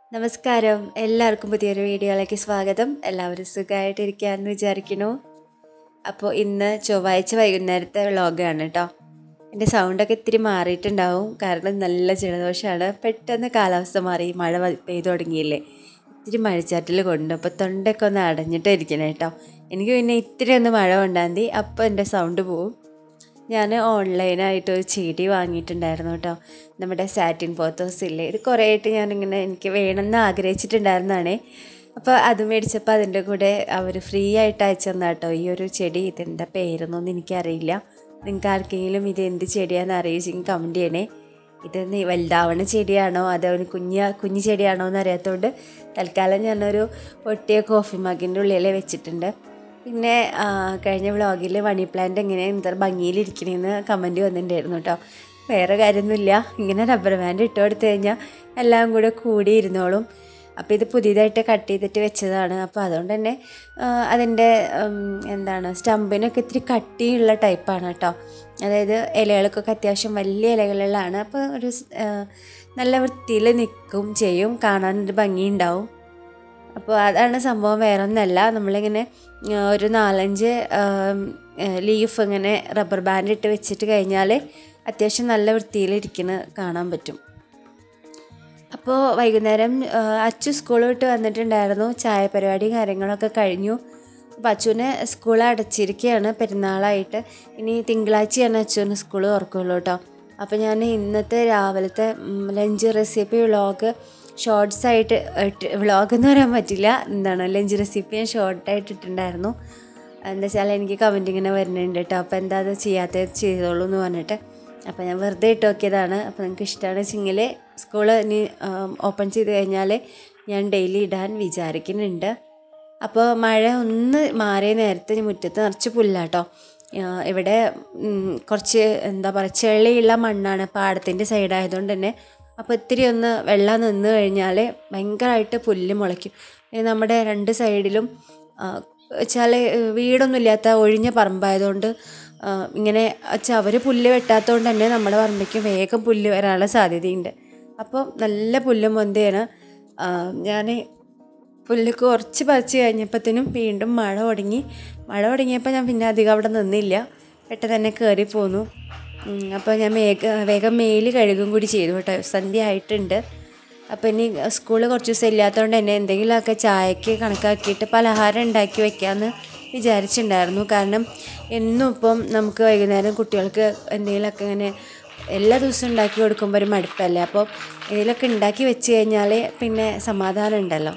നമസ്കാരം എല്ലാവർക്കും പുതിയൊരു വീഡിയോയിലേക്ക് സ്വാഗതം എല്ലാവരും സുഖമായിട്ടിരിക്കാമെന്ന് വിചാരിക്കുന്നു അപ്പോൾ ഇന്ന് ചൊവ്വാഴ്ച വൈകുന്നേരത്തെ വ്ളോഗാണ് കേട്ടോ എൻ്റെ സൗണ്ടൊക്കെ ഇത്തിരി മാറിയിട്ടുണ്ടാവും കാരണം നല്ല ജലദോഷമാണ് പെട്ടെന്ന് കാലാവസ്ഥ മാറി മഴ വ- പെയ്തു തുടങ്ങിയില്ലേ ഇത്തിരി മഴച്ചാറ്റിൽ കൊണ്ട് അപ്പോൾ തൊണ്ടയൊക്കെ ഒന്ന് അടഞ്ഞിട്ട് ഇരിക്കണേ കേട്ടോ എനിക്ക് പിന്നെ ഇത്തിരി ഒന്ന് മഴ കൊണ്ടാൽ മതി അപ്പോൾ എൻ്റെ സൗണ്ട് പോവും ഞാൻ ഓൺലൈനായിട്ട് ഒരു ചെടി വാങ്ങിയിട്ടുണ്ടായിരുന്നു കേട്ടോ നമ്മുടെ സാറ്റിൻ പോത്തോസ് ഇല്ലേ ഇത് കുറേ ആയിട്ട് ഞാനിങ്ങനെ എനിക്ക് വേണമെന്ന് ആഗ്രഹിച്ചിട്ടുണ്ടായിരുന്നതാണേ അപ്പോൾ അത് മേടിച്ചപ്പോൾ അതിൻ്റെ കൂടെ അവർ ഫ്രീ ആയിട്ട് അയച്ചു തന്നാ കേട്ടോ ഈ ഒരു ചെടി ഇതെന്താ പേരെന്നൊന്നും എനിക്കറിയില്ല നിങ്ങൾക്ക് ആർക്കെങ്കിലും ഇത് എന്ത് ചെടിയാണെന്ന് അറിയിച്ചെങ്കിൽ കമൻറ്റ് ചെയ്യണേ ഇത് നീ വലുതാവണ ചെടിയാണോ അതോ ഒരു കുഞ്ഞ കുഞ്ഞു ചെടിയാണോ എന്ന് അറിയാത്തതുകൊണ്ട് തൽക്കാലം ഞാനൊരു പൊട്ടിയ കോഫി മഗിൻ്റെ ഉള്ളിൽ വെച്ചിട്ടുണ്ട് പിന്നെ ആ, കഴിഞ്ഞ വ്ളോഗിൽ മണി പ്ലാന്റ് എങ്ങനെ എന്താ ഭംഗിയിലിരിക്കണേന്ന് കമൻറ്റ് വന്നിട്ടുണ്ടായിരുന്നു കേട്ടോ വേറെ കാര്യമൊന്നുമില്ല ഇങ്ങനെ റബ്ബർ ബാൻഡ് ഇട്ട് കൊടുത്തു കഴിഞ്ഞാൽ എല്ലാം കൂടെ കൂടി ഇരുന്നോളും അപ്പോൾ ഇത് പുതിയതായിട്ട് കട്ട് ചെയ്തിട്ട് വെച്ചതാണ് അപ്പോൾ അതുകൊണ്ട് തന്നെ ആ, അതിൻ്റെ ഉം, എന്താണ് സ്റ്റമ്പിനൊക്കെ ഇത്തിരി കട്ടിയുള്ള ടൈപ്പാണ് കേട്ടോ അതായത് ഇലകൾക്കൊക്കെ അത്യാവശ്യം വലിയ ഇലകളുള്ളതാണ് അപ്പോൾ ഒരു സ്- ആ, നല്ല വൃത്തിയിൽ നിൽക്കും ചെയ്യും കാണാൻ ഒരു ഭംഗിയുണ്ടാവും അപ്പോൾ അതാണ് സംഭവം വേറെ ഒന്നല്ല നമ്മളിങ്ങനെ ആ, ഒരു നാലഞ്ച് ലീഫ് ഇങ്ങനെ റബ്ബർ ബാൻഡ് ഇട്ട് വെച്ചിട്ട് കഴിഞ്ഞാൽ അത്യാവശ്യം നല്ല വൃത്തിയിലിരിക്കുന്ന കാണാൻ പറ്റും അപ്പോൾ വൈകുന്നേരം ആ, അച്ചു സ്കൂൾ വിട്ട് വന്നിട്ടുണ്ടായിരുന്നു ചായ പരിപാടി കാര്യങ്ങളൊക്കെ കഴിഞ്ഞു അപ്പോൾ അച്ചുവിന് സ്കൂൾ അടച്ചിരിക്കുകയാണ് പെരുന്നാളായിട്ട് ഇനി തിങ്കളാഴ്ചയാണ് അച്ചുവിന് സ്കൂൾ തുറക്കുള്ളൂ കേട്ടോ അപ്പോൾ ഞാൻ ഇന്നത്തെ രാവിലത്തെ ലഞ്ച് റെസിപ്പി വ്ളോഗ് ഷോർട്സ് ആയിട്ട് ഇട്ട് വ്ളോഗ് എന്ന് പറയാൻ പറ്റില്ല എന്താണ് ലഞ്ച് റെസിപ്പി ഞാൻ ഷോർട്ടായിട്ട് ഇട്ടിട്ടുണ്ടായിരുന്നു എന്താ വെച്ചാൽ എനിക്ക് കമൻറ്റ് ഇങ്ങനെ വരുന്നുണ്ട് കേട്ടോ അപ്പോൾ എന്താ അത് ചെയ്യാത്തത് ചെയ്തോളൂ എന്ന് പറഞ്ഞിട്ട് അപ്പോൾ ഞാൻ വെറുതെ ഇട്ട് നോക്കിയതാണ് അപ്പോൾ നിങ്ങൾക്ക് ഇഷ്ടമാണ് വെച്ചെങ്കിൽ സ്കൂൾ ഇനി ഓപ്പൺ ചെയ്ത് കഴിഞ്ഞാൽ ഞാൻ ഡെയിലി ഇടാൻ വിചാരിക്കുന്നുണ്ട് അപ്പോൾ മഴ ഒന്ന് മാറിയ നേരത്തെ ഈ മുറ്റത്ത് നിറച്ച് പുല്ലാട്ടോ ആ, ഇവിടെ ഉം, കുറച്ച് എന്താ പറയുക ചെളിയുള്ള മണ്ണാണ് പാടത്തിൻ്റെ സൈഡായതുകൊണ്ട് തന്നെ അപ്പോൾ ഇത്തിരി ഒന്ന് വെള്ളം നിന്ന് കഴിഞ്ഞാൽ ഭയങ്കരമായിട്ട് പുല്ല് മുളയ്ക്കും ഈ നമ്മുടെ രണ്ട് സൈഡിലും വെച്ചാൽ വീടൊന്നും ഇല്ലാത്ത ഒഴിഞ്ഞ പറമ്പായതുകൊണ്ട് ആ, ഇങ്ങനെ ചവര് പുല്ല് വെട്ടാത്തതുകൊണ്ട് തന്നെ നമ്മുടെ പറമ്പയ്ക്ക് വേഗം പുല്ല് വരാനുള്ള സാധ്യതയുണ്ട് അപ്പോൾ നല്ല പുല്ലും മൊന്തയാണ് ഞാൻ പുല്ല് കുറച്ച് പറിച്ച് കഴിഞ്ഞപ്പോഴത്തേനും വീണ്ടും മഴ തുടങ്ങി മഴ തുടങ്ങിയപ്പോൾ ഞാൻ പിന്നെ അധികം അവിടെ നിന്നില്ല പെട്ടെന്ന് തന്നെ കയറി പോന്നു ഉം, അപ്പോൾ ഞാൻ വേഗ വേഗം മേല് കഴുകും കൂടി ചെയ്തു കേട്ടോ സന്ധ്യ ആയിട്ടുണ്ട് അപ്പോൾ ഇനി സ്കൂളിൽ കുറച്ച് ദിവസം ഇല്ലാത്തതുകൊണ്ട് തന്നെ എന്തെങ്കിലുമൊക്കെ ചായക്ക് കണക്കാക്കിയിട്ട് പലഹാരം ഉണ്ടാക്കി വെക്കാമെന്ന് വിചാരിച്ചിട്ടുണ്ടായിരുന്നു കാരണം എന്നും ഇപ്പം നമുക്ക് വൈകുന്നേരം കുട്ടികൾക്ക് എന്തെങ്കിലുമൊക്കെ ഇങ്ങനെ എല്ലാ ദിവസവും ഉണ്ടാക്കി കൊടുക്കുമ്പോൾ ഒരു മടുപ്പല്ലേ അപ്പോൾ എന്തെങ്കിലുമൊക്കെ ഉണ്ടാക്കി വെച്ച് കഴിഞ്ഞാൽ പിന്നെ സമാധാനം ഉണ്ടല്ലോ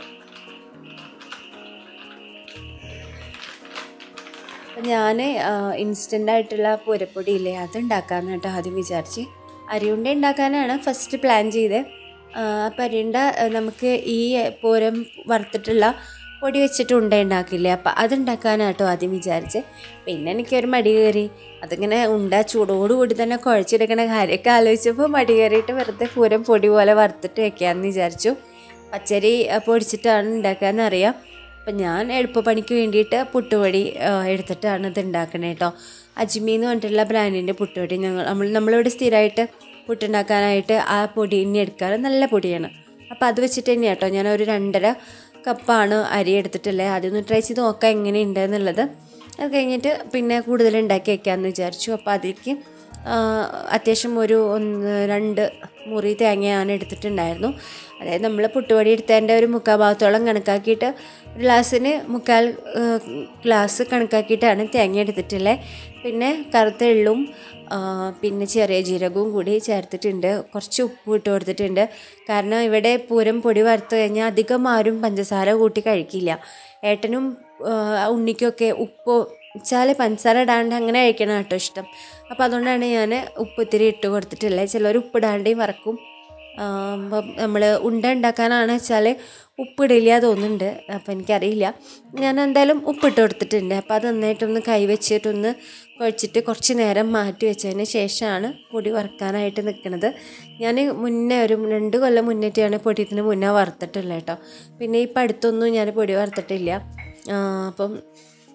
അപ്പം ഞാൻ ഇൻസ്റ്റൻ്റ് ആയിട്ടുള്ള പൂരപ്പൊടി ഇല്ലേ അത് ഉണ്ടാക്കാമെന്ന് കേട്ടോ ആദ്യം വിചാരിച്ച് അരിയുണ്ട ഉണ്ടാക്കാനാണ് ഫസ്റ്റ് പ്ലാൻ ചെയ്തത് അപ്പം അരിയുണ്ട ആ, നമുക്ക് ഈ പൂരം വറുത്തിട്ടുള്ള പൊടി വെച്ചിട്ട് ഉണ്ട ഉണ്ടാക്കില്ലേ അപ്പം അതുണ്ടാക്കാനാട്ടോ ആദ്യം വിചാരിച്ച് പിന്നെ എനിക്കൊരു മടി കയറി അതിങ്ങനെ ഉണ്ട ചൂടോടുകൂടി തന്നെ കുഴച്ചെടുക്കണ കാര്യമൊക്കെ ആലോചിച്ചപ്പോൾ മടി കയറിയിട്ട് വെറുതെ പൂരം പൊടി പോലെ വറുത്തിട്ട് വെക്കാമെന്ന് വിചാരിച്ചു പച്ചരി ആ, പൊടിച്ചിട്ടാണ് ഉണ്ടാക്കാമെന്ന് അറിയാം അപ്പം ഞാൻ എളുപ്പപ്പണിക്ക് വേണ്ടിയിട്ട് പുട്ടുപൊടി ആ, എടുത്തിട്ടാണ് ഇത് ഉണ്ടാക്കണേ കേട്ടോ അജ്മി എന്ന് പറഞ്ഞിട്ടുള്ള ബ്രാൻഡിൻ്റെ പുട്ടുപൊടി ഞങ്ങൾ നമ്മൾ നമ്മളിവിടെ സ്ഥിരമായിട്ട് പുട്ടുണ്ടാക്കാനായിട്ട് ആ പൊടി തന്നെ എടുക്കാറ് നല്ല പൊടിയാണ് അപ്പോൾ അത് വെച്ചിട്ട് തന്നെയാണ് കേട്ടോ ഞാൻ ഒരു രണ്ടര കപ്പാണ് അരി എടുത്തിട്ടുള്ളത് ആദ്യം ഒന്ന് ട്രൈ ചെയ്ത് നോക്കാം എങ്ങനെയുണ്ട് എന്നുള്ളത് അത് കഴിഞ്ഞിട്ട് പിന്നെ കൂടുതൽ ഉണ്ടാക്കി വെക്കാമെന്ന് വിചാരിച്ചു അപ്പോൾ അതിലേക്ക് ആ, അത്യാവശ്യം ഒരു ഒന്ന് രണ്ട് മുറി തേങ്ങയാണ് എടുത്തിട്ടുണ്ടായിരുന്നു അതായത് നമ്മൾ പുട്ടുപൊടി എടുത്തതിൻ്റെ ഒരു മുക്കാൽ ഭാഗത്തോളം കണക്കാക്കിയിട്ട് ഒരു ഗ്ലാസ്സിന് മുക്കാൽ ആ, ഗ്ലാസ് കണക്കാക്കിയിട്ടാണ് തേങ്ങ എടുത്തിട്ടുള്ളത് പിന്നെ കറുത്ത എള്ളും ആ, പിന്നെ ചെറിയ ജീരകവും കൂടി ചേർത്തിട്ടുണ്ട് കുറച്ച് ഉപ്പ് ഇട്ട് കൊടുത്തിട്ടുണ്ട് കാരണം ഇവിടെ പൂരം പൊടി വറുത്ത് കഴിഞ്ഞാൽ അധികം ആരും പഞ്ചസാര കൂട്ടി കഴിക്കില്ല ഏട്ടനും ആ, ഉണ്ണിക്കൊക്കെ ഉപ്പ് വെച്ചാൽ പഞ്ചസാര ഇടാണ്ട് അങ്ങനെ കഴിക്കണം കേട്ടോ ഇഷ്ടം അപ്പോൾ അതുകൊണ്ടാണ് ഞാൻ ഉപ്പ് ഇത്തിരി ഇട്ട് കൊടുത്തിട്ടുള്ളത് ചിലർ ഉപ്പിടാണ്ടേയും വറക്കും അപ്പം നമ്മൾ ഉണ്ട ഉണ്ടാക്കാനാണ് വെച്ചാൽ ഉപ്പിടില്ല തോന്നുന്നുണ്ട് അപ്പോൾ എനിക്കറിയില്ല ഞാൻ എന്തായാലും ഉപ്പിട്ട് കൊടുത്തിട്ടുണ്ട് അപ്പോൾ അത് നന്നായിട്ടൊന്ന് കൈ വെച്ചിട്ടൊന്ന് കുഴച്ചിട്ട് കുറച്ച് നേരം മാറ്റി വെച്ചതിന് ശേഷമാണ് പൊടി വറുക്കാനായിട്ട് നിൽക്കുന്നത് ഞാൻ മുന്നേ ഒരു രണ്ട് കൊല്ലം മുന്നേറ്റാണ് പൊടിയത്തിന് മുന്നേ വറുത്തിട്ടുള്ളത് കേട്ടോ പിന്നെ ഇപ്പം അടുത്തൊന്നും ഞാൻ പൊടി വറുത്തിട്ടില്ല ആ, അപ്പം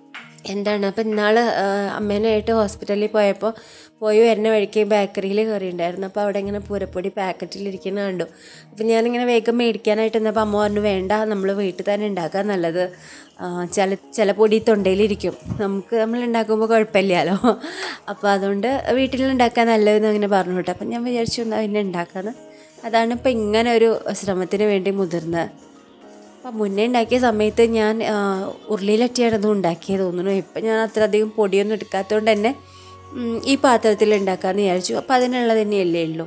എന്താണ് അപ്പം ഇന്നാൾ അമ്മേനായിട്ട് ഹോസ്പിറ്റലിൽ പോയപ്പോൾ പോയി വരുന്ന വഴിക്ക് ബേക്കറിയിൽ കയറിയിട്ടുണ്ടായിരുന്നു അപ്പോൾ അവിടെ ഇങ്ങനെ പൂരപ്പൊടി പാക്കറ്റിലിരിക്കുന്ന കണ്ടു അപ്പം ഞാനിങ്ങനെ വേഗം മേടിക്കാനായിട്ട് നിന്നപ്പോൾ അമ്മ പറഞ്ഞു വേണ്ട നമ്മൾ വീട്ടിൽ തന്നെ ഉണ്ടാക്കാൻ നല്ലത് ആ, ചില ചില പൊടി തൊണ്ടയിലിരിക്കും നമുക്ക് നമ്മൾ ഉണ്ടാക്കുമ്പോൾ കുഴപ്പമില്ലല്ലോ അപ്പോൾ അതുകൊണ്ട് വീട്ടിൽ ഉണ്ടാക്കാൻ നല്ലതെന്ന് അങ്ങനെ പറഞ്ഞു കേട്ടോ അപ്പം ഞാൻ വിചാരിച്ചു എന്നാൽ പിന്നെ ഉണ്ടാക്കാമെന്ന് അതാണ് ഇപ്പം ഇങ്ങനെ ഒരു ശ്രമത്തിന് വേണ്ടി മുതിർന്നത് അപ്പം മുന്നേ ഉണ്ടാക്കിയ സമയത്ത് ഞാൻ ആ, ഉരുളിയിലറ്റിയായിരുന്നു ഉണ്ടാക്കിയത് തോന്നുന്നു ഇപ്പം ഞാൻ അത്രയധികം പൊടിയൊന്നും എടുക്കാത്തതുകൊണ്ട് തന്നെ ഉം, ഈ പാത്രത്തിൽ ഉണ്ടാക്കാമെന്ന് വിചാരിച്ചു അപ്പം അതിനുള്ളത് തന്നെയല്ലേ ഉള്ളൂ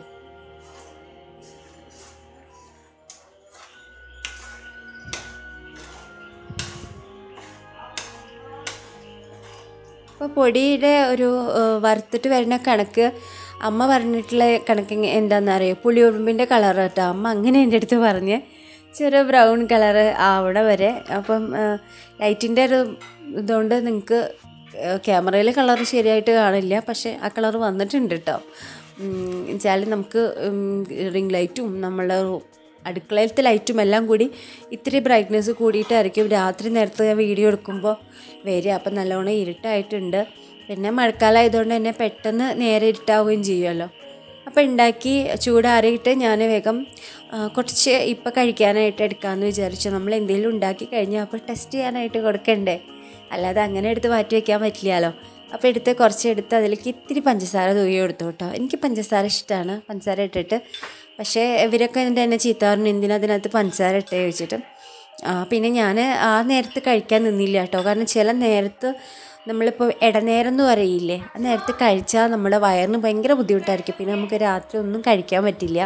അപ്പോൾ പൊടിയുടെ ഒരു ആ, വറുത്തിട്ട് വരുന്ന കണക്ക് അമ്മ പറഞ്ഞിട്ടുള്ള കണക്ക് എങ്ങ- എന്താണെന്ന് അറിയോ പുളിയുറുമ്പിൻ്റെ കളർ കേട്ടോ അമ്മ അങ്ങനെ എൻ്റെ അടുത്ത് പറഞ്ഞ് ചെറിയ ബ്രൗൺ കളറ് ആവണ വരെ അപ്പം ലൈറ്റിൻ്റെ ഒരു ഇതുകൊണ്ട് നിങ്ങൾക്ക് ക്യാമറയിൽ കളർ ശരിയായിട്ട് കാണില്ല പക്ഷേ ആ കളർ വന്നിട്ടുണ്ട് കേട്ടോ വെച്ചാൽ നമുക്ക് റിംഗ് ലൈറ്റും നമ്മളെ അടുക്കളയിലത്തെ ലൈറ്റും എല്ലാം കൂടി ഇത്തിരി ബ്രൈറ്റ്നെസ് കൂടിയിട്ടായിരിക്കും രാത്രി നേരത്തെ ഞാൻ വീഡിയോ എടുക്കുമ്പോൾ വരിക അപ്പം നല്ലോണം ഇരുട്ടായിട്ടുണ്ട് പിന്നെ മഴക്കാലമായതുകൊണ്ട് തന്നെ പെട്ടെന്ന് നേരെ ഇരുട്ടാവുകയും ചെയ്യുമല്ലോ അപ്പോൾ ഉണ്ടാക്കി ചൂടാറിയിട്ട് ഞാൻ വേഗം ആ, കുറച്ച് ഇപ്പം കഴിക്കാനായിട്ട് എടുക്കാമെന്ന് വിചാരിച്ചു നമ്മൾ എന്തെങ്കിലും ഉണ്ടാക്കി കഴിഞ്ഞാൽ അപ്പോൾ ടെസ്റ്റ് ചെയ്യാനായിട്ട് കൊടുക്കണ്ടേ അല്ലാതെ അങ്ങനെ എടുത്ത് മാറ്റി വയ്ക്കാൻ പറ്റില്ലല്ലോ അപ്പോൾ എടുത്ത് കുറച്ച് എടുത്ത് അതിലേക്ക് ഇത്തിരി പഞ്ചസാര തൂക്കി കൊടുത്തു കേട്ടോ എനിക്ക് പഞ്ചസാര ഇഷ്ടമാണ് പഞ്ചസാര ഇട്ടിട്ട് പക്ഷേ ഇവരൊക്കെ എൻ്റെ എന്നെ ചീത്ത പറഞ്ഞു എന്തിനാ അതിനകത്ത് പഞ്ചസാര ഇട്ടേ ചോദിച്ചിട്ട് ആ, പിന്നെ ഞാൻ ആ നേരത്ത് കഴിക്കാൻ നിന്നില്ല കേട്ടോ കാരണം ചില നേരത്ത് നമ്മളിപ്പോൾ ഇടനേരം എന്ന് പറയില്ലേ ആ നേരത്ത് കഴിച്ചാൽ നമ്മുടെ വയറിന് ഭയങ്കര ബുദ്ധിമുട്ടായിരിക്കും പിന്നെ നമുക്ക് രാത്രി ഒന്നും കഴിക്കാൻ പറ്റില്ല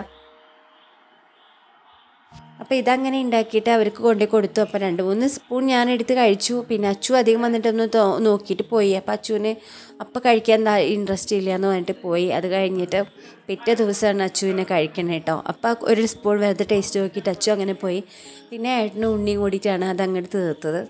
അപ്പോൾ ഇതങ്ങനെ ഉണ്ടാക്കിയിട്ട് അവർക്ക് കൊണ്ടു കൊടുത്തു അപ്പോൾ രണ്ട് മൂന്ന് സ്പൂൺ ഞാൻ എടുത്ത് കഴിച്ചു പിന്നെ അച്ചു അധികം വന്നിട്ടൊന്ന് തോ നോക്കിയിട്ട് പോയി അപ്പോൾ അച്ചുവിന് അപ്പോൾ കഴിക്കാൻ ഇൻട്രസ്റ്റ് ഇല്ല എന്ന് പറഞ്ഞിട്ട് പോയി അത് കഴിഞ്ഞിട്ട് പിറ്റേ ദിവസമാണ് അച്ചുവിനെ കഴിക്കണേ കേട്ടോ അപ്പോൾ ഒരു സ്പൂൺ വെറുതെ ടേസ്റ്റ് നോക്കിയിട്ട് അച്ചു അങ്ങനെ പോയി പിന്നെ ഏട്ടനും ഉണ്ണിയും കൂടിയിട്ടാണ് അത് അങ്ങോട്ട് തീർത്തത്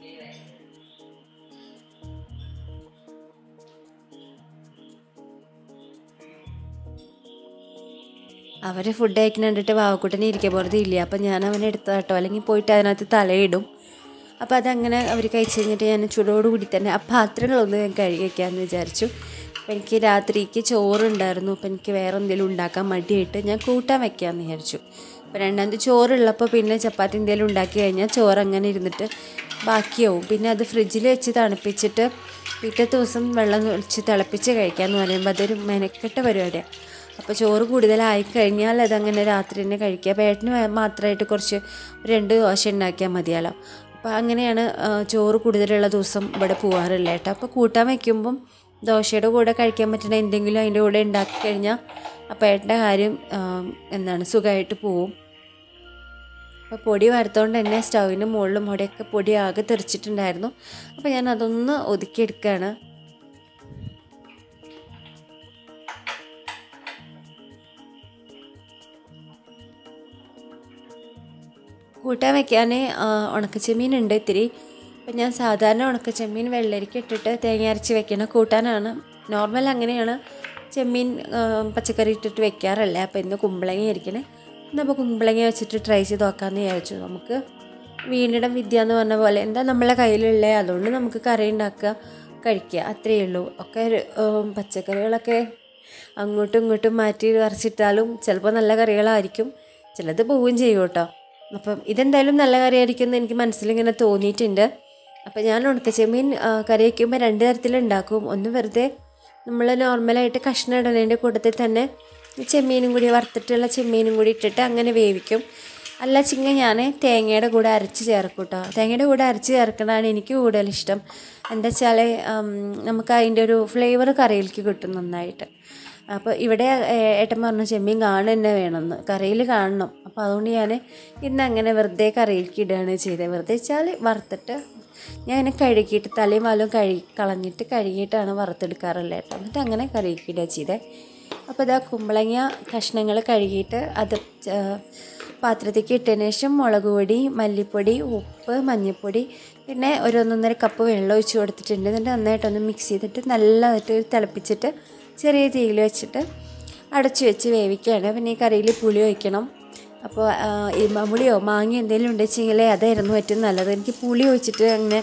അവർ ഫുഡ് കഴിക്കുന്ന കണ്ടിട്ട് വാവക്കുട്ടനെ ഇരിക്കാൻ പോലത്തെ ഇല്ല അപ്പം ഞാൻ അവനെ എടുത്ത കേട്ടോ അല്ലെങ്കിൽ പോയിട്ട് അതിനകത്ത് തലയിടും അപ്പോൾ അതങ്ങനെ അവർ കഴിച്ച് കഴിഞ്ഞിട്ട് ഞാൻ ചൂടോടുകൂടി തന്നെ ആ പാത്രങ്ങളൊന്ന് ഞാൻ കഴുകി വയ്ക്കാമെന്ന് വിചാരിച്ചു അപ്പോൾ എനിക്ക് രാത്രിക്ക് ചോറുണ്ടായിരുന്നു അപ്പോൾ എനിക്ക് വേറെ എന്തെങ്കിലും ഉണ്ടാക്കാൻ മടിയായിട്ട് ഞാൻ കൂട്ടാൻ വെക്കാമെന്ന് വിചാരിച്ചു അപ്പോൾ രണ്ടാമത് ചോറുള്ളപ്പോൾ പിന്നെ ചപ്പാത്തി എന്തെങ്കിലും ഉണ്ടാക്കി കഴിഞ്ഞാൽ ചോറ് അങ്ങനെ ഇരുന്നിട്ട് ബാക്കിയാവും പിന്നെ അത് ഫ്രിഡ്ജിൽ വെച്ച് തണുപ്പിച്ചിട്ട് പിറ്റേ ദിവസം വെള്ളം ഒഴിച്ച് തിളപ്പിച്ച് കഴിക്കാമെന്ന് പറയുമ്പോൾ അതൊരു മെനക്കെട്ട പരിപാടിയാണ് അപ്പോൾ ചോറ് കൂടുതലായി കഴിഞ്ഞാൽ അതങ്ങനെ രാത്രി തന്നെ കഴിക്കുക അപ്പോൾ ഏട്ടന് മാത്രമായിട്ട് കുറച്ച് ഒരു രണ്ട് ദോശ ഉണ്ടാക്കിയാൽ മതിയല്ലോ അപ്പോൾ അങ്ങനെയാണ് ആ, ചോറ് കൂടുതലുള്ള ദിവസം ഇവിടെ പോകാറില്ല കേട്ടോ അപ്പോൾ കൂട്ടാൻ വയ്ക്കുമ്പം ദോശയുടെ കൂടെ കഴിക്കാൻ പറ്റുന്ന എന്തെങ്കിലും അതിൻ്റെ കൂടെ ഉണ്ടാക്കി കഴിഞ്ഞാൽ അപ്പോൾ ഏട്ടൻ്റെ കാര്യം ആ, എന്താണ് സുഖമായിട്ട് പോവും അപ്പോൾ പൊടി വറുത്തോണ്ട് തന്നെ സ്റ്റൗവിൻ്റെ മുകളിലും അവിടെയൊക്കെ പൊടി ആകെ തെറിച്ചിട്ടുണ്ടായിരുന്നു അപ്പോൾ ഞാൻ അതൊന്ന് ഒതുക്കിയെടുക്കുകയാണ് കൂട്ടാൻ വെക്കാൻ ഉണക്കച്ചെമ്മീൻ ഉണ്ട് ഇത്തിരി അപ്പം ഞാൻ സാധാരണ ഉണക്കച്ചെമ്മീൻ വെള്ളരിക്ക ഇട്ടിട്ട് തേങ്ങ അരച്ച് വെക്കണ കൂട്ടാനാണ് നോർമൽ അങ്ങനെയാണ് ചെമ്മീൻ ആ, പച്ചക്കറി ഇട്ടിട്ട് വെക്കാറല്ല അപ്പോൾ ഇന്ന് കുമ്പളങ്ങ ഇരിക്കണേ എന്നപ്പോൾ കുമ്പളങ്ങ വെച്ചിട്ട് ട്രൈ ചെയ്ത് നോക്കാമെന്ന് വിചാരിച്ചു നമുക്ക് വീണിടം വിദ്യ എന്ന് പറഞ്ഞ പോലെ എന്താ നമ്മളെ കയ്യിലുള്ള അതുകൊണ്ട് നമുക്ക് കറി ഉണ്ടാക്കുക കഴിക്കുക അത്രയേ ഉള്ളൂ ഒക്കെ ഒരു, ഉം, പച്ചക്കറികളൊക്കെ അങ്ങോട്ടും ഇങ്ങോട്ടും മാറ്റി വരച്ചിട്ടാലും ചിലപ്പോൾ നല്ല കറികളായിരിക്കും ചിലത് പോവുകയും ചെയ്യും കേട്ടോ അപ്പം ഇതെന്തായാലും നല്ല കറിയായിരിക്കും എന്ന് എനിക്ക് മനസ്സിലിങ്ങനെ തോന്നിയിട്ടുണ്ട് അപ്പം ഞാൻ ഉണക്കച്ചെമ്മീൻ ആ, കറി വയ്ക്കുമ്പോൾ രണ്ട് തരത്തിലുണ്ടാക്കും ഒന്ന് വെറുതെ നമ്മൾ നോർമലായിട്ട് കഷ്ണം ഇടുന്നതിൻ്റെ കൂട്ടത്തിൽ തന്നെ ഈ ചെമ്മീനും കൂടി വറുത്തിട്ടുള്ള ചെമ്മീനും കൂടി ഇട്ടിട്ട് അങ്ങനെ വേവിക്കും അല്ല ചിങ്ങ ഞാൻ തേങ്ങയുടെ കൂടെ അരച്ച് ചേർക്കും കേട്ടോ തേങ്ങയുടെ കൂടെ അരച്ച് ചേർക്കണതാണ് എനിക്ക് കൂടുതൽ ഇഷ്ടം എന്താ വെച്ചാൽ നമുക്ക് അതിൻ്റെ ഒരു ഫ്ലേവർ കറിയിലേക്ക് കിട്ടും നന്നായിട്ട് അപ്പോൾ ഇവിടെ ഏ- ഏട്ടൻ പറഞ്ഞു ചെമ്മീൻ കാണുക തന്നെ വേണമെന്ന് കറിയിൽ കാണണം അപ്പോൾ അതുകൊണ്ട് ഞാൻ ഇന്ന് അങ്ങനെ വെറുതെ കറിയിലേക്ക് ഇടുകയാണ് ചെയ്തത് വെറുതെ വെച്ചാൽ വറുത്തിട്ട് ഞാൻ ഇങ്ങനെ കഴുകിയിട്ട് തലയും വാലും കഴുകി കളഞ്ഞിട്ട് കഴുകിയിട്ടാണ് വറുത്തെടുക്കാറുള്ളത് കേട്ടോ എന്നിട്ട് അങ്ങനെ കറിയിലേക്ക് ഇടുക ചെയ്തത് അപ്പോൾ ഇതാ കുമ്പളങ്ങ കഷ്ണങ്ങൾ കഴുകിയിട്ട് അത് ച- പാത്രത്തേക്ക് ഇട്ടതിന് ശേഷം മുളക് പൊടി മല്ലിപ്പൊടി ഉപ്പ് മഞ്ഞൾപ്പൊടി പിന്നെ ഒരു ഒന്നൊന്നര കപ്പ് വെള്ളം ഒഴിച്ച് കൊടുത്തിട്ടുണ്ട് എന്നിട്ട് നന്നായിട്ടൊന്ന് മിക്സ് ചെയ്തിട്ട് നല്ലതായിട്ട് തിളപ്പിച്ചിട്ട് ചെറിയ തീയിൽ വെച്ചിട്ട് അടച്ചു വെച്ച് വേവിക്കുകയാണ് പിന്നെ ഈ കറിയിൽ പുളി ഒഴിക്കണം അപ്പോൾ ആ, ഈ പുളിയോ മാങ്ങയോ എന്തെങ്കിലും ഉണ്ടെച്ചെങ്കിൽ അതായിരുന്നു ഏറ്റവും നല്ലത് എനിക്ക് പുളി ഒഴിച്ചിട്ട് അങ്ങനെ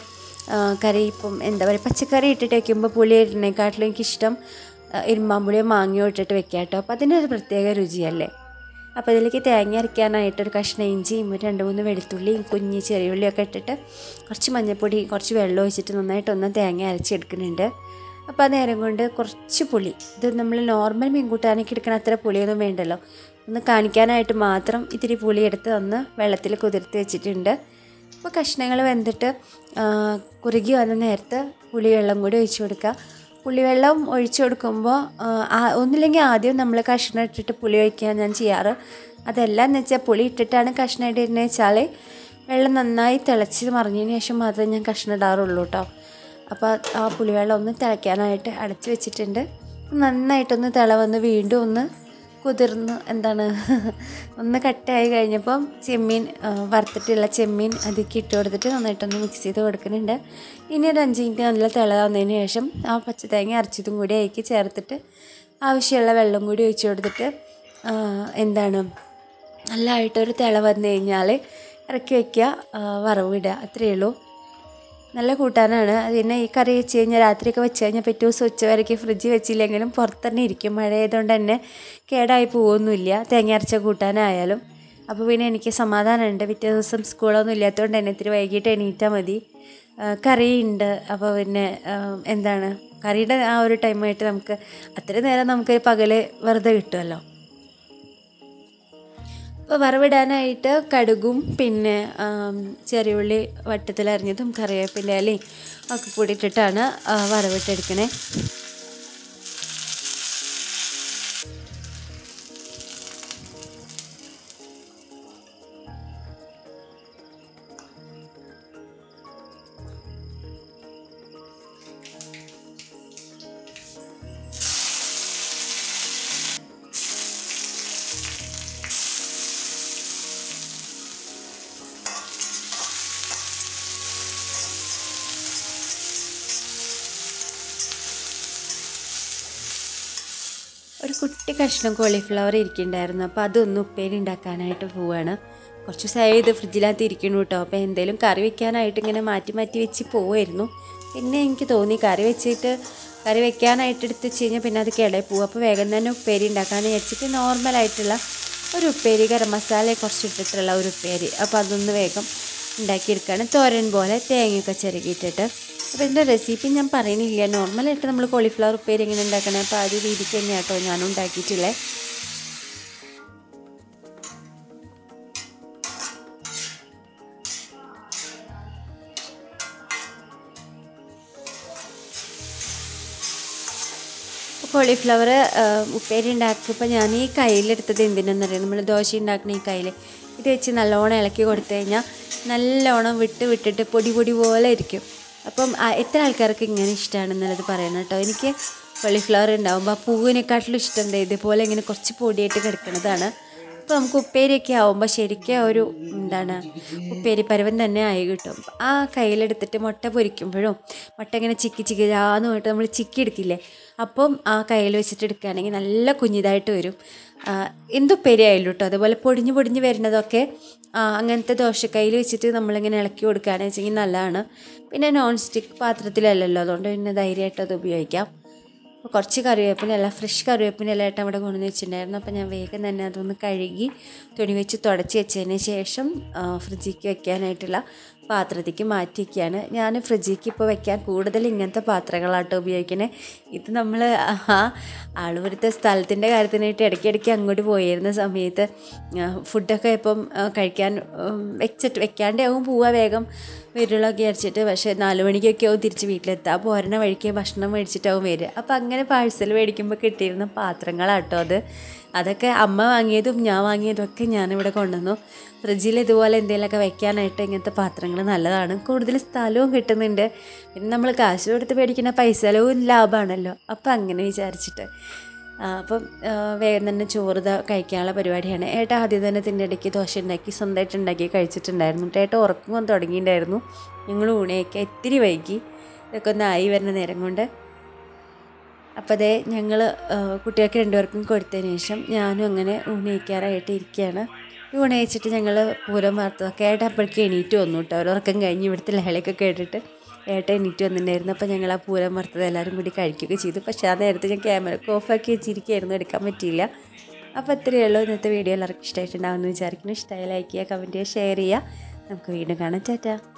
ആ, കറി ഇപ്പം എന്താ പറയുക പച്ചക്കറി ഇട്ടിട്ട് വയ്ക്കുമ്പോൾ പുളി ഇടുന്നതിനെക്കാട്ടിലും എനിക്കിഷ്ടം ആ, ഇരുമ്പാമ്പുളിയോ മാങ്ങയോ ഇട്ടിട്ട് വെക്കാം കേട്ടോ അപ്പോൾ അതിനൊരു പ്രത്യേക രുചിയല്ലേ അപ്പോൾ ഇതിലേക്ക് തേങ്ങ അരയ്ക്കാനായിട്ട് ഒരു കഷ്ണം ഇഞ്ചിയും ഒരു രണ്ട് മൂന്ന് വെളുത്തുള്ളിയും കുഞ്ഞി ചെറിയ ഉള്ളിയൊക്കെ ഇട്ടിട്ട് കുറച്ച് മഞ്ഞൾപ്പൊടി കുറച്ച് വെള്ളം ഒഴിച്ചിട്ട് നന്നായിട്ടൊന്ന് തേങ്ങ അരച്ചെടുക്കുന്നുണ്ട് അപ്പോൾ ആ നേരം കൊണ്ട് കുറച്ച് പുളി ഇത് നമ്മൾ നോർമൽ മീൻകൂട്ടാനൊക്കെ എടുക്കണ അത്ര പുളിയൊന്നും വേണ്ടല്ലോ ഒന്ന് കാണിക്കാനായിട്ട് മാത്രം ഇത്തിരി പുളി എടുത്ത് ഒന്ന് വെള്ളത്തിൽ കുതിർത്ത് വെച്ചിട്ടുണ്ട് അപ്പോൾ കഷ്ണങ്ങൾ വെന്തിട്ട് ആ, കുറുകി വന്ന നേരത്ത് പുളിവെള്ളം കൂടി ഒഴിച്ചു കൊടുക്കുക പുളിവെള്ളം ഒഴിച്ചു കൊടുക്കുമ്പോൾ ഒന്നില്ലെങ്കിൽ ആദ്യം നമ്മൾ കഷ്ണം ഇട്ടിട്ട് പുളി ഒഴിക്കുക ഞാൻ ചെയ്യാറ് അതല്ല എന്ന് വെച്ചാൽ പുളി ഇട്ടിട്ടാണ് കഷ്ണം ഇടുന്നത് വെച്ചാൽ വെള്ളം നന്നായി തിളച്ച് മറിഞ്ഞതിന് ശേഷം മാത്രമേ ഞാൻ കഷ്ണം ഇടാറുള്ളൂ കേട്ടോ അപ്പോൾ ആ പുളിവെള്ളം ഒന്ന് തിളയ്ക്കാനായിട്ട് അടച്ച് വെച്ചിട്ടുണ്ട് നന്നായിട്ടൊന്ന് തിള വന്ന് വീണ്ടും ഒന്ന് കുതിർന്ന് എന്താണ് ഒന്ന് കട്ടായി കഴിഞ്ഞപ്പം ചെമ്മീൻ ആ, വറുത്തിട്ടുള്ള ചെമ്മീൻ അതിലേക്ക് ഇട്ട് കൊടുത്തിട്ട് നന്നായിട്ടൊന്ന് മിക്സ് ചെയ്ത് കൊടുക്കുന്നുണ്ട് ഇനി ഒരു അഞ്ച് മിനിറ്റ് നല്ല തിള വന്നതിന് ശേഷം ആ പച്ചതേങ്ങ അരച്ചതും കൂടി അതിലേക്ക് ചേർത്തിട്ട് ആവശ്യമുള്ള വെള്ളം കൂടി ഒഴിച്ച് കൊടുത്തിട്ട് ആ, എന്താണ് നല്ലതായിട്ടൊരു തിള വന്നു കഴിഞ്ഞാൽ ഇറക്കി വയ്ക്കുക ആ, വറവ് ഇടുക അത്രയേ ഉള്ളൂ നല്ല കൂട്ടാനാണ് അത് പിന്നെ ഈ കറി വെച്ച് കഴിഞ്ഞാൽ രാത്രിയൊക്കെ വെച്ച് കഴിഞ്ഞാൽ പിറ്റേ ദിവസം ഉച്ച വരയ്ക്ക് ഫ്രിഡ്ജിൽ വെച്ചില്ലെങ്കിലും പുറത്ത് തന്നെ ഇരിക്കും മഴ ആയതുകൊണ്ട് തന്നെ കേടായി പോവൊന്നുമില്ല തേങ്ങ അരച്ച കൂട്ടാനായാലും അപ്പോൾ പിന്നെ എനിക്ക് സമാധാനമുണ്ട് പിറ്റേ ദിവസം സ്കൂളൊന്നും ഇല്ലാത്തതുകൊണ്ട് തന്നെ ഇത്തിരി വൈകിട്ട് എണീറ്റാൽ മതി ആ, കറിയുണ്ട് അപ്പോൾ പിന്നെ ആ, എന്താണ് കറിയുടെ ആ ഒരു ടൈമായിട്ട് നമുക്ക് അത്രയും നേരം നമുക്ക് പകല് വെറുതെ കിട്ടുമല്ലോ അപ്പോൾ വറവിടാനായിട്ട് കടുകും പിന്നെ ആം, ചെറിയുള്ളി വട്ടത്തിലരിഞ്ഞതും കറിവേപ്പിൻ്റെ ഇലയും ഒക്കെ കൂടി ഇട്ടിട്ടാണ് ആ, വറവിട്ടെടുക്കണേ ഒരു കുട്ടി കഷ്ണം കോളിഫ്ലവർ ഇരിക്കുന്നുണ്ടായിരുന്നു അപ്പോൾ അതൊന്ന് ഉപ്പേരി ഉണ്ടാക്കാനായിട്ട് പോവാണ് കുറച്ച് ദിവസമായി ഇത് ഫ്രിഡ്ജിനകത്ത് ഇരിക്കണു കേട്ടോ അപ്പോൾ എന്തെങ്കിലും കറി വെക്കാനായിട്ട് ഇങ്ങനെ മാറ്റി മാറ്റി വെച്ച് പോവായിരുന്നു പിന്നെ എനിക്ക് തോന്നി കറി വെച്ചിട്ട് കറി വെക്കാനായിട്ട് എടുത്ത് വെച്ച് കഴിഞ്ഞാൽ പിന്നെ അത് കിടയിൽ പോകും അപ്പോൾ വേഗം തന്നെ ഉപ്പേരി ഉണ്ടാക്കാമെന്ന് വിചാരിച്ചിട്ട് നോർമലായിട്ടുള്ള ഒരു ഉപ്പേരി ഗരം മസാല കുറച്ച് ഇട്ടിട്ടുള്ള ഒരു ഉപ്പേരി അപ്പോൾ അതൊന്ന് വേഗം ഉണ്ടാക്കിയെടുക്കുകയാണ് തോരൻ പോലെ തേങ്ങയൊക്കെ ചിരകിയിട്ടിട്ട് അപ്പോൾ ഇതിൻ്റെ റെസിപ്പി ഞാൻ പറയുന്നില്ല നോർമലായിട്ട് നമ്മൾ കോളിഫ്ലവർ ഉപ്പേരി എങ്ങനെ ഉണ്ടാക്കണേ അപ്പോൾ ആ ഒരു രീതിക്ക് തന്നെയാണ് കേട്ടോ ഞാനും ഉണ്ടാക്കിയിട്ടുള്ളത് കോളിഫ്ലവർ ഉപ്പേരി ഉണ്ടാക്കിയപ്പോൾ ഞാൻ ഈ കയ്യിലെടുത്തത് എന്തിനാണെന്നറിയാം നമ്മൾ ദോശ ഉണ്ടാക്കുന്ന ഈ കയ്യിൽ ഇത് വെച്ച് നല്ലോണം ഇളക്കി കൊടുത്തു കഴിഞ്ഞാൽ നല്ലോണം വിട്ട് വിട്ടിട്ട് പൊടി പൊടി പോലെ ഇരിക്കും അപ്പം ആ, എത്ര ആൾക്കാർക്ക് ഇങ്ങനെ ഇഷ്ടമാണെന്നുള്ളത് പറയണം കേട്ടോ എനിക്ക് കോളിഫ്ലവർ ഉണ്ടാകുമ്പോൾ ആ പൂവിനെക്കാട്ടിലും ഇഷ്ടം എന്താ ഇതുപോലെ ഇങ്ങനെ കുറച്ച് പൊടിയായിട്ട് കിടക്കുന്നതാണ് അപ്പോൾ നമുക്ക് ഉപ്പേരിയൊക്കെ ആവുമ്പോൾ ശരിക്കും ഒരു എന്താണ് ഉപ്പേരി പരുവൻ തന്നെ ആയി കിട്ടും ആ കയ്യിലെടുത്തിട്ട് മുട്ട പൊരിക്കുമ്പോഴും മുട്ട ഇങ്ങനെ ചിക്കി ചിക്കി ജാന്ന് പോയിട്ട് നമ്മൾ ചിക്കി എടുക്കില്ലേ അപ്പം ആ കയ്യിൽ വെച്ചിട്ട് എടുക്കുകയാണെങ്കിൽ നല്ല കുഞ്ഞിതായിട്ട് വരും ആ, എന്തുപ്പേരി ആയാലും കേട്ടോ അതുപോലെ പൊടിഞ്ഞ് പൊടിഞ്ഞ് വരുന്നതൊക്കെ ആ, അങ്ങനത്തെ ദോശക്കൈയിൽ വെച്ചിട്ട് നമ്മളിങ്ങനെ ഇളക്കി കൊടുക്കുകയാണെന്ന് വെച്ചെങ്കിൽ നല്ലതാണ് പിന്നെ നോൺ സ്റ്റിക്ക് പാത്രത്തിലല്ലല്ലോ അതുകൊണ്ട് പിന്നെ ധൈര്യമായിട്ട് അത് ഉപയോഗിക്കാം അപ്പോൾ കുറച്ച് കറിവേപ്പില അല്ല ഫ്രഷ് കറിവേപ്പില എല്ലാം ഏട്ടൻ അവിടെ കൊണ്ടുവന്ന് വെച്ചിട്ടുണ്ടായിരുന്നു അപ്പോൾ ഞാൻ വേഗം തന്നെ അതൊന്ന് കഴുകി തുണി വെച്ച് തുടച്ച് വെച്ചതിന് ശേഷം ആ, ഫ്രിഡ്ജിലേക്ക് വെക്കാനായിട്ടുള്ള പാത്രത്തേക്ക് മാറ്റി വയ്ക്കുകയാണ് ഞാൻ ഫ്രിഡ്ജിലേക്ക് ഇപ്പോൾ വെക്കാൻ കൂടുതൽ ഇങ്ങനത്തെ പാത്രങ്ങളാട്ടോ ഉപയോഗിക്കുന്നത് ഇത് നമ്മൾ ആ ആളുപുരത്തെ സ്ഥലത്തിൻ്റെ കാര്യത്തിനായിട്ട് ഇടയ്ക്കിടയ്ക്ക് അങ്ങോട്ട് പോയിരുന്ന സമയത്ത് ആ, ഫുഡൊക്കെ ഇപ്പം ആ, കഴിക്കാൻ ഉം, വെച്ചിട്ട് വെക്കാണ്ടേ ആവും പോവുക വേഗം വരുള്ളൊക്കെ അടിച്ചിട്ട് പക്ഷേ നാല് മണിക്കൊക്കെ ആവും തിരിച്ച് വീട്ടിലെത്തുക അപ്പോൾ ഒരെണ്ണ വഴിക്ക് ഭക്ഷണം മേടിച്ചിട്ടാവും വരിക അപ്പോൾ അങ്ങനെ പാഴ്സൽ മേടിക്കുമ്പോൾ കിട്ടിയിരുന്ന പാത്രങ്ങളാട്ടോ അത് അതൊക്കെ അമ്മ വാങ്ങിയതും ഞാൻ വാങ്ങിയതും ഒക്കെ ഞാനിവിടെ കൊണ്ടുവന്നു ഫ്രിഡ്ജിൽ ഇതുപോലെ എന്തെങ്കിലുമൊക്കെ വെക്കാനായിട്ട് ഇങ്ങനത്തെ പാത്രങ്ങൾ നല്ലതാണ് കൂടുതൽ സ്ഥലവും കിട്ടുന്നുണ്ട് പിന്നെ നമ്മൾ കാശ് കൊടുത്ത് മേടിക്കുന്ന പൈസ ചെലവും ലാഭമാണല്ലോ അപ്പോൾ അങ്ങനെ വിചാരിച്ചിട്ട് ആ, അപ്പം ആ, വേഗം തന്നെ ചോറ് ദാ കഴിക്കാനുള്ള പരിപാടിയാണ് ഏട്ട ആദ്യം തന്നെ തിൻ്റെ ഇടയ്ക്ക് ദോശ ഉണ്ടാക്കി സ്വന്തമായിട്ട് ഉണ്ടാക്കി കഴിച്ചിട്ടുണ്ടായിരുന്നു ഏട്ട ഉറക്കം തുടങ്ങിയിട്ടുണ്ടായിരുന്നു ഞങ്ങൾ ഊണയൊക്കെ ഇത്തിരി വൈകി ഇതൊക്കെ ഒന്ന് ആയി വരുന്ന നേരം കൊണ്ട് അപ്പോൾ അതേ ഞങ്ങൾ കുട്ടികൾക്ക് രണ്ടുപേർക്കും കൊടുത്തതിന് ശേഷം ഞാനും അങ്ങനെ ഊണയിക്കാറായിട്ട് ഇരിക്കുകയാണ് ഊണയിച്ചിട്ട് ഞങ്ങൾ പൂരം വാർത്തതൊക്കെ ആയിട്ട് അപ്പോഴേക്ക് എണീറ്റ് വന്നു കേട്ടോ ഒരു ഉറക്കം കഴിഞ്ഞ് ഇവിടുത്തെ ലഹളയൊക്കെ കേട്ടിട്ട് ഏട്ടൻ എണീറ്റ് വന്നിട്ടുണ്ടായിരുന്നു അപ്പോൾ ഞങ്ങൾ ആ പൂരം വറുത്തത് എല്ലാവരും കൂടി കഴിക്കുകയൊക്കെ ചെയ്തു പക്ഷേ ആ നേരത്തെ ഞാൻ ക്യാമറ ഓഫാക്കി വെച്ചിരിക്കുകയായിരുന്നു എടുക്കാൻ പറ്റിയില്ല അപ്പോൾ ഇത്രയേ ഉള്ളൂ ഇന്നത്തെ വീഡിയോ എല്ലാവർക്കും ഇഷ്ടമായിട്ടുണ്ടാവുമെന്ന് വിചാരിക്കുന്നു ഇഷ്ടമായി ലൈക്ക് ചെയ്യുക കമൻറ്റ് ചെയ്യുക ഷെയർ ചെയ്യുക നമുക്ക് വീണ്ടും കാണാം ടാറ്റാ